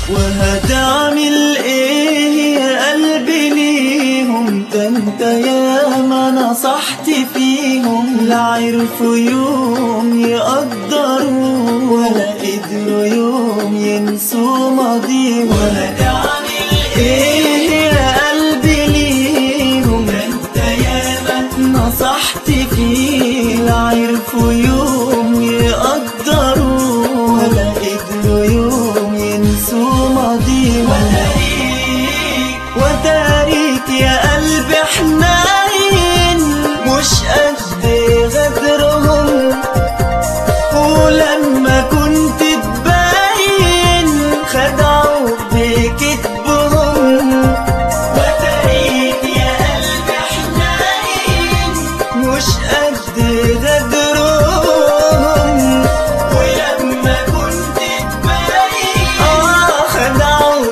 وهتعمل ايه يا قلبي ليهم ده انت ياما نصحت فيهم لا عرفوا يوم يقدروا ولا قدروا يوم ينسوا ماضيهم وهتعمل ايه يا قلبي ليهم ده انت ياما نصحت فيه لا عرفوا يوم يقدروا ولا قدروا يوم ينسوا ماضيهم وتاريك وتاريك يا قلبي حنين مش قد غدرهم ولما كنت تبين خدعوا بكذبهم وتاريك يا قلبي حنين مش قد غدرهم ولما كنت تبين اه خدعوا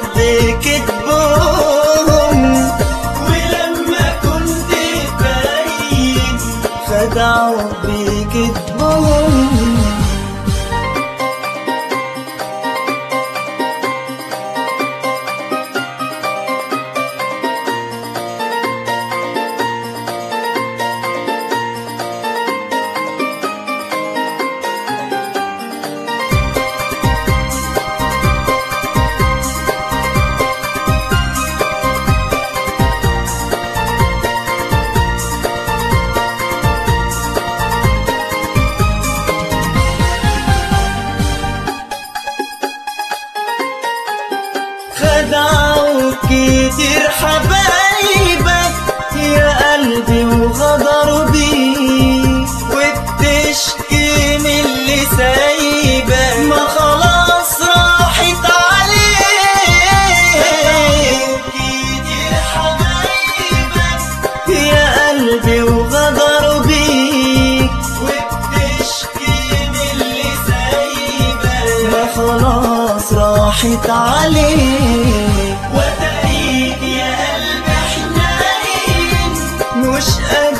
بكذبهم ولما كنت تبين خدعوا بكذبهم خدعوا كتير حبايبك يا قلبي وغدروا بيك وبتشكي من اللي سايبك ما خلاص راحت عليك كتير حبايبك يا قلبي وغدروا بيك وبتشكي من اللي سايبك ما خلاص راحت عليك وتاريك يا قلبي حنين مش قد